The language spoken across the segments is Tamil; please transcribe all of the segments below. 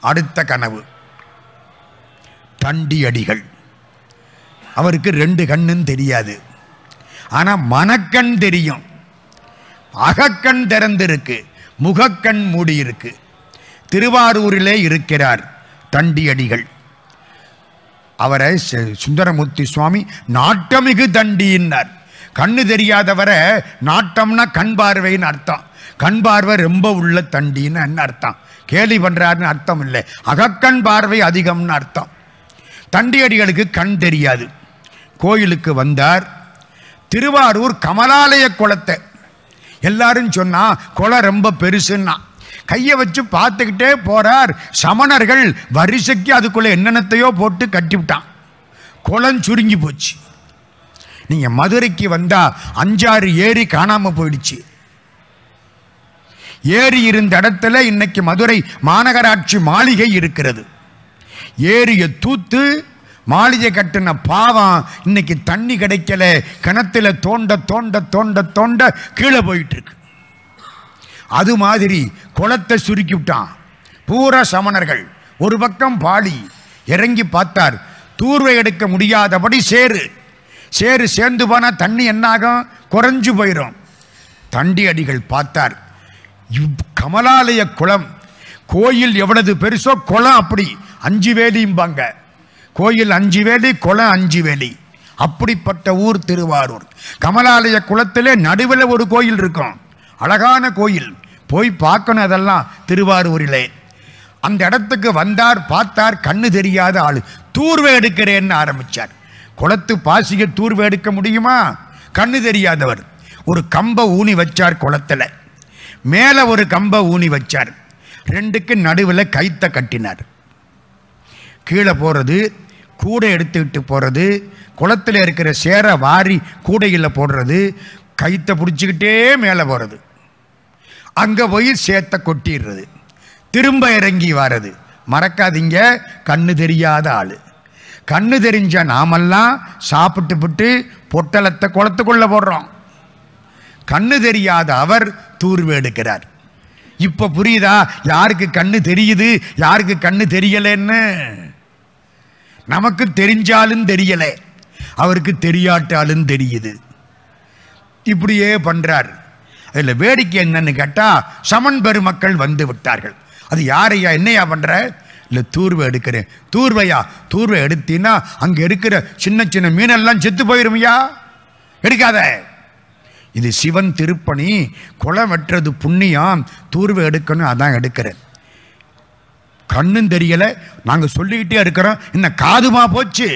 அடுத்த கனவு தண்டி அடிகள் அவருக்கு ரெண்டு கண்ணும் தெரியாது ஆனா மனக்கண் தெரியும் அகக்கண் திறந்திருக்கு முகக்கண் மூடியிருக்கு திருவாரூரிலே இருக்கிறார் தண்டியடிகள் அவரை சு- சுந்தரமூர்த்தி சுவாமி நாட்டமிகு தண்டியின்னார் கண்ணு தெரியாதவரை நாட்டம்னா கண் பார்வைன்னு அர்த்தம் கண் பார்வை ரொம்ப உள்ள தண்டின்னு என்ன அர்த்தம் கேலி பண்றாருன்னு அர்த்தம் இல்லை அகக்கண் பார்வை அதிகம்னு அர்த்தம் தண்டியடிகளுக்கு கண் தெரியாது கோயிலுக்கு வந்தார் திருவாரூர் கமலாலய குளத்தை எல்லாரும் சொன்னா குளம் ரொம்ப பெருசுன்னா கையை வச்சு பார்த்துக்கிட்டே போறார் சமணர்கள் வரிசைக்கு அதுக்குள்ள என்னென்னத்தையோ போட்டு கட்டிவிட்டான் குளம் சுருங்கி போச்சு நீங்க மதுரைக்கு வந்தா அஞ்சாறு ஏரி காணாம போயிடுச்சு ஏரி இருந்த இடத்துல இன்னைக்கு மதுரை மாநகராட்சி மாளிகை இருக்கிறது ஏரியை தூத்து மாளிகை கட்டின பாவம் இன்னைக்கு தண்ணி கிடைக்கல கிணத்துல தோண்ட தோண்ட தோண்ட தோண்ட கீழே போயிட்டு இருக்கு அது மாதிரி குளத்தை சுருக்கி விட்டான் பூரா சமணர்கள் ஒரு பக்கம் பாடி இறங்கி பார்த்தார் தூர்வை எடுக்க முடியாதபடி சேரு சேரு சேர்ந்து போனா தண்ணி என்னாகும் குறைஞ்சு போயிடும் தண்டி அடிகள் பார்த்தார் இவ் கமலாலய குளம் கோயில் எவ்வளவு பெருசோ குளம் அப்படி அஞ்சு வேலிம்பாங்க கோயில் அஞ்சு வேலி குளம் அஞ்சு வேலி அப்படிப்பட்ட ஊர் திருவாரூர் கமலாலய குளத்திலே நடுவில் ஒரு கோயில் இருக்கும் அழகான கோயில் போய் பார்க்கணும் அதெல்லாம் திருவாரூரிலே அந்த இடத்துக்கு வந்தார் பார்த்தார் கண்ணு தெரியாத ஆளு தூர்வை எடுக்கிறேன்னு ஆரம்பிச்சார் குளத்து பாசியை தூர்வை எடுக்க முடியுமா கண்ணு தெரியாதவர் ஒரு கம்பை ஊனி வச்சார் குளத்துல மேலே ஒரு கம்பை ஊனி வச்சார் ரெண்டுக்கு நடுவில் கைத்த கட்டினார் கீழே போகிறது கூடை எடுத்துக்கிட்டு போகிறது குளத்தில் இருக்கிற சேரை வாரி கூடையில் போடுறது கைத்தை பிடிச்சிக்கிட்டே மேலே போகிறது அங்கே போய் சேத்தை கொட்டிடுறது திரும்ப இறங்கி வர்றது மறக்காதீங்க கண்ணு தெரியாத ஆள் கண்ணு தெரிஞ்ச நாமெல்லாம் சாப்பிட்டு விட்டு பொட்டலத்தை குளத்துக்குள்ள போடுறோம் கண்ணு தெரியாத அவர் தூர்வு எடுக்கிறார் இப்ப புரியுதா யாருக்கு கண்ணு தெரியுது யாருக்கு கண்ணு தெரியலன்னு நமக்கு தெரிஞ்சாலும் தெரியல அவருக்கு தெரியாட்டாலும் தெரியுது இப்படியே பண்றார் அதுல வேடிக்கை என்னன்னு கேட்டா சமன் பெருமக்கள் வந்து விட்டார்கள் அது யாரையா என்னையா பண்ற இல்ல தூர்வை எடுக்கிறேன் தூர்வையா தூர்வை எடுத்தீன்னா அங்க இருக்கிற சின்ன சின்ன மீனெல்லாம் செத்து போயிருமையா எடுக்காத இது சிவன் திருப்பணி குளம் வெட்டுறது புண்ணியம் தூர்வை எடுக்கணும் அதான் எடுக்கிறேன் கண்ணும் தெரியல நாங்க சொல்லிக்கிட்டே இருக்கிறோம் என்ன காதுமா போச்சு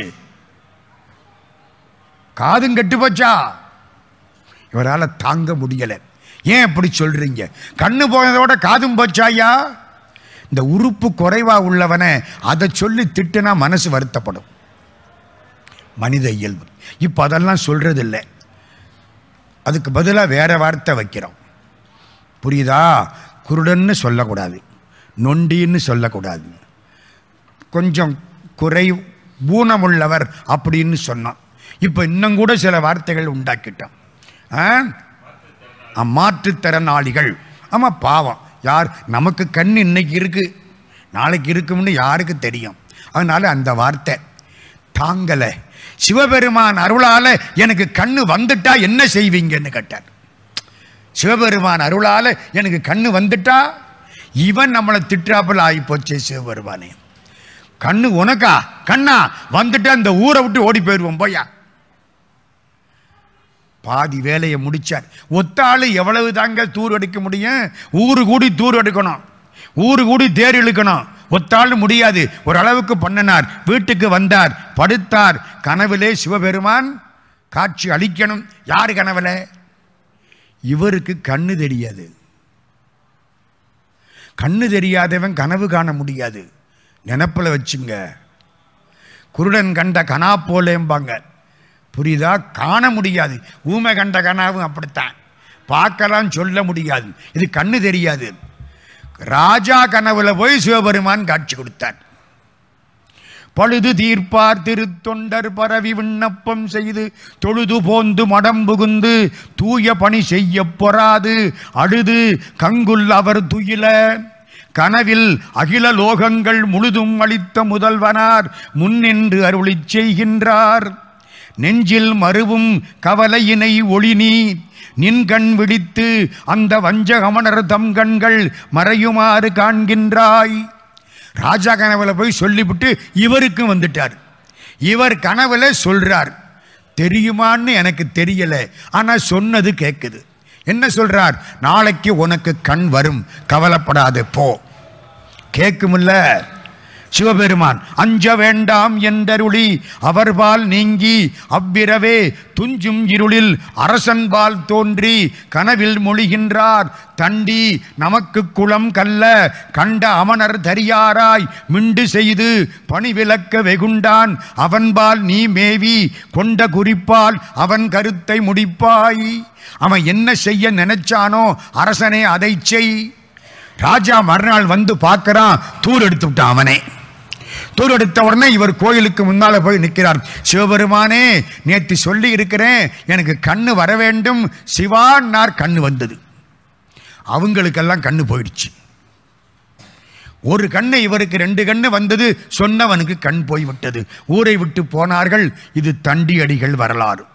காதும் கெட்டு போச்சா இவரால் தாங்க முடியல ஏன் அப்படி சொல்றீங்க கண்ணு போனதோட காதும் போச்சாயா இந்த உறுப்பு குறைவா உள்ளவனை அதை சொல்லி திட்டுனா மனசு வருத்தப்படும் மனித இயல்பு இப்போ அதெல்லாம் சொல்றது இல்லை அதுக்கு பதிலாக வேற வார்த்தை வைக்கிறோம் புரியுதா குருடன்னு சொல்லக்கூடாது நொண்டின்னு சொல்லக்கூடாது கொஞ்சம் குறை ஊனமுள்ளவர் அப்படின்னு சொன்னோம் இப்போ இன்னும் கூட சில வார்த்தைகள் உண்டாக்கிட்டோம் ஆ? ஆ, மாற்றுத்திறனாளிகள் ஆமாம் பாவம் யார் நமக்கு கண் இன்னைக்கு இருக்கு நாளைக்கு இருக்கும்னு யாருக்கு தெரியும் அதனால அந்த வார்த்தை தாங்கலை சிவபெருமான் அருளால எனக்கு கண்ணு வந்துட்டா என்ன செய்வீங்கன்னு கேட்டார் சிவபெருமான் அருளால எனக்கு கண்ணு வந்துட்டா இவன் நம்மளை திட்டாப்புல ஆகி போச்சே சிவபெருமானே கண்ணு உனக்கா கண்ணா வந்துட்டு அந்த ஊரை விட்டு ஓடி போயிடுவோம் போயா பாதி வேலையை முடிச்சார் ஒத்த ஆளு எவ்வளவு தாங்க தூர் எடுக்க முடியும் ஊரு கூடி தூர் எடுக்கணும் ஊரு கூடி தேர் இழுக்கணும் ஒத்தாள் முடியாது ஒரு அளவுக்கு பண்ணினார் வீட்டுக்கு வந்தார் படுத்தார் கனவிலே சிவபெருமான் காட்சி அளிக்கணும் யார் கனவுல இவருக்கு கண்ணு தெரியாது கண்ணு தெரியாதவன் கனவு காண முடியாது நினப்பில் வச்சுங்க குருடன் கண்ட கனா போலேம்பாங்க புரியுதா காண முடியாது ஊமை கண்ட கனாவும் அப்படித்தான் பார்க்கலாம் சொல்ல முடியாது இது கண்ணு தெரியாது ராஜா கனவுல போய் சிவபெருமான் காட்சி கொடுத்தார் பழுது தீர்ப்பார் திருத்தொண்டர் பரவி விண்ணப்பம் செய்து தொழுது போந்து மடம் புகுந்து தூய பணி செய்ய பொறாது அழுது கங்குல் அவர் துயில கனவில் அகில லோகங்கள் முழுதும் அளித்த முதல்வனார் முன்னின்று அருளிச் செய்கின்றார் நெஞ்சில் மறுவும் கவலையினை ஒளினி நின் கண் விழித்து அந்த வஞ்சகமணர் தம் கண்கள் மறையுமாறு காண்கின்றாய் ராஜா கனவுல போய் சொல்லிவிட்டு இவருக்கும் வந்துட்டார் இவர் கனவுல சொல்றார் தெரியுமான்னு எனக்கு தெரியல ஆனா சொன்னது கேட்குது என்ன சொல்றார் நாளைக்கு உனக்கு கண் வரும் கவலைப்படாதே போ கேட்குமில்ல சிவபெருமான் அஞ்ச வேண்டாம் என்றருளி அவர்பால் நீங்கி அவ்விரவே துஞ்சும் இருளில் அரசன்பால் தோன்றி கனவில் மொழிகின்றார் தண்டி நமக்கு குளம் கல்ல கண்ட அமனர் தரியாராய் மிண்டு செய்து பணிவிலக்க வெகுண்டான் அவன்பால் நீ மேவி கொண்ட குறிப்பால் அவன் கருத்தை முடிப்பாய் அவன் என்ன செய்ய நினைச்சானோ அரசனே அதை செய் ராஜா மறுநாள் வந்து பார்க்கறான் தூர் எடுத்து விட்டான் அவனே தூர் எடுத்த உடனே இவர் கோயிலுக்கு முன்னால போய் நிற்கிறார் சிவபெருமானே நேற்று சொல்லி இருக்கிறேன் எனக்கு கண்ணு வர வேண்டும் சிவான்னார் கண்ணு வந்தது அவங்களுக்கெல்லாம் கண்ணு போயிடுச்சு ஒரு கண்ணு இவருக்கு ரெண்டு கண்ணு வந்தது சொன்னவனுக்கு கண் போய்விட்டது ஊரை விட்டு போனார்கள் இது தண்டி அடிகள் வரலாறு